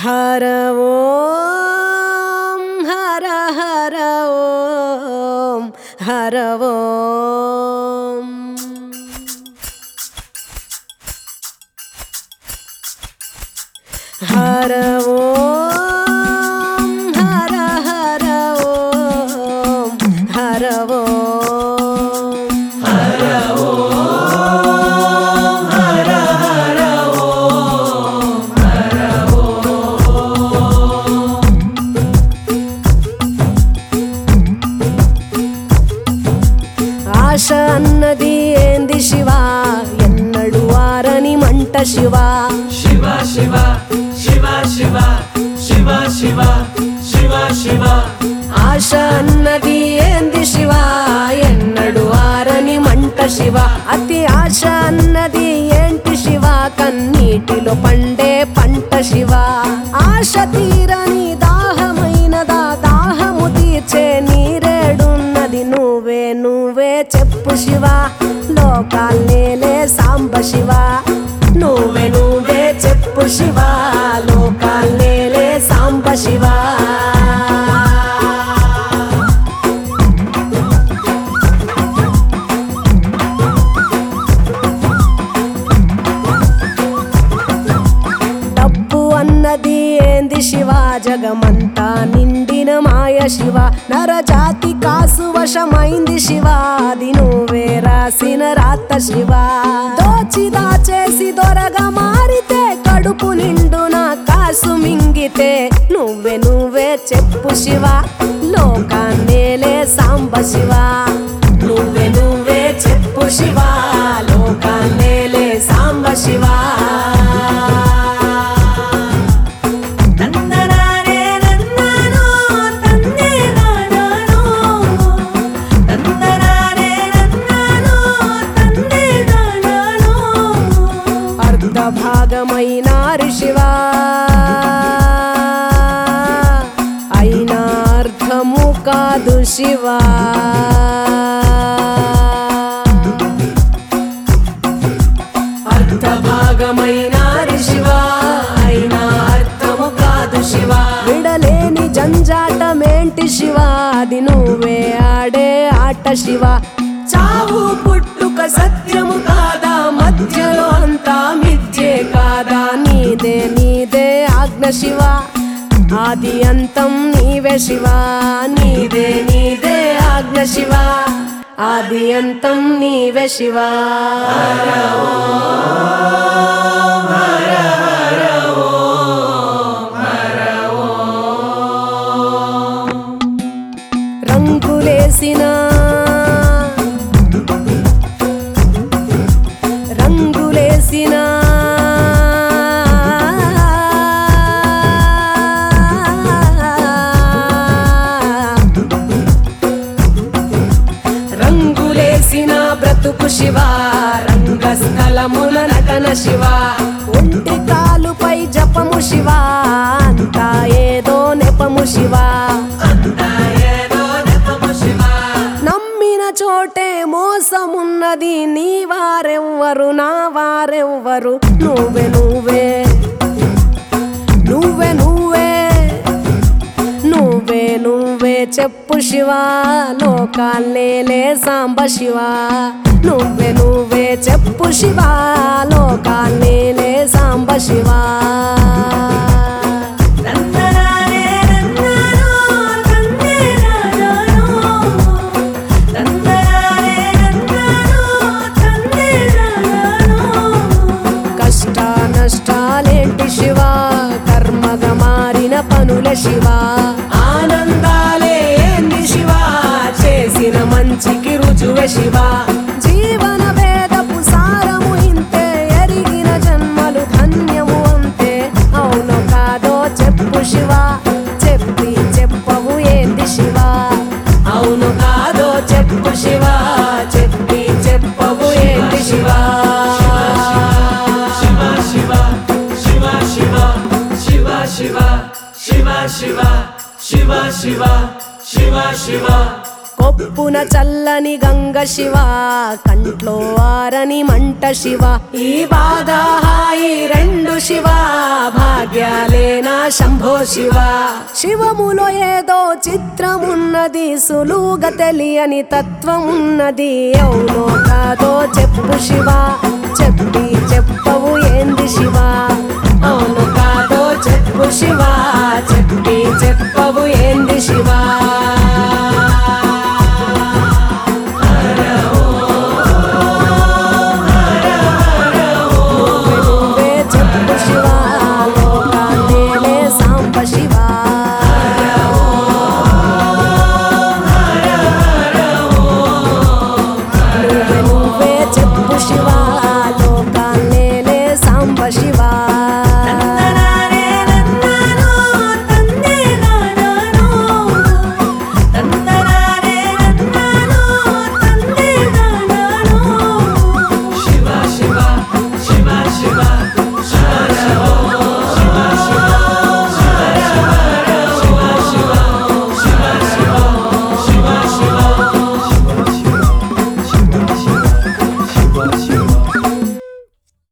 హర ఓం హర హర ఓం హర ఓం హర ఓం హర హర ఓం హర ఓం ఆశ అన్నది ఏంది శివ ఎన్నడు వారని మంట శివ శివ శివ శివ శివ శివ శివ శివ శివ ఆశ అన్నది ఏంది శివ ఎన్నడు వారని మంట శివ అతి ఆశ అన్నది ఏంటి శివ కన్నీటిలో పండే పంట శివ ఆశ తీరని దాహమైనదా దాహము తీర్చే నీరేడున్నది నువ్వే నువ్వే చెప్పు శివ లోకాల్నేలే సాంబ శివ నువ్వే నువ్వే చెప్పు శివ లోకాల్నేలే సాంబ శివ డబ్బు అన్నది ఏంది శివ జగమంతా నిండిన మాయ శివ నరజాతి కాసు వశమైంది శివ అది నువ్వే రాసిన రాత శివ దోచి దాచేసి దొరగా మారితే కడుపు నిండున కాసు మింగితే నువ్వే నువ్వే చెప్పు శివ లోకాన్నేలే సాంబ శివ నువ్వే నువ్వే చెప్పు శివ లోకాన్నేలే సాంబ శివ తందనానే నన్నను తందే నానాను తందనానే నన్నను తందే నానాను అర్ధ భాగమైనారు శివ అయినా అర్థము కాదు శివ అర్ధ భాగమైనారు శివ అయినా అర్థము కాదు శివ విడలేని జంజాటమేంటి శివ అది నువ్వే ఆడే ఆట శివ చావు పుట్టుక సత్యము కాదా మధ్యలో అంతా మిథ్యే కాదా నీదే నీదే ఆజ్ఞ శివ ఆది అంతం నీవే శివ నీదే నీదే ఆజ్ఞ శివ ఆది అంతం నీవే శివ రంగులేసిన రంగులేసిన రంగులేసిన బ్రతుకు శివ రంగస్థలముల నటన శివ ఒంటి కాలుపై జపము శివ అంతా ఏదో నెపము శివ అంతా ఏదో నెపము శివ నమ్మిన చోటే మోసమున్నది నీ వారెవ్వరు నా వారెవ్వరు నువ్వే నువ్వే నువ్వే నువ్వే నువ్వే నువ్వే చెప్పు శివ లోకాల్నేలే సాంబ శివ నువ్వే నువ్వే చెప్పు శివ లోకాల్నేలే సాంబ శివ తందనానే నన్నను తందే నానాను తందనానే నన్నను తందే నానాను కష్ట నష్టాలేంటి శివ కర్మగా మారిన పనుల శివ ఆనందాలే ఏంది శివ చేసిన మంచికి రుజువే శివ జీవన వేదపు సారము ఇంతే ఎరిగిన జన్మలు ధన్యము అంతే అవును కాదో చెప్పు శివ చెప్పి చెప్పవు ఏంది శివ అవును కాదో చెప్పు శివ చెప్పి చెప్పవు ఏంది శివ శివ శివ శివ శివ శివ శివ శివ శివ శివ శివ శివ శివ కొప్పున చల్లని గంగ శివ కంట్లో ఆరని మంట శివ ఈ బాధ హాయి రెండు శివ భాగ్యాలేనా శంభో శివ శివములో ఏదో చిత్రమున్నది సులువుగా తెలియని తత్వం ఉన్నది అవునో కాదో చెప్పు శివ చెప్పి చెప్పవు ఏంది శివ అవును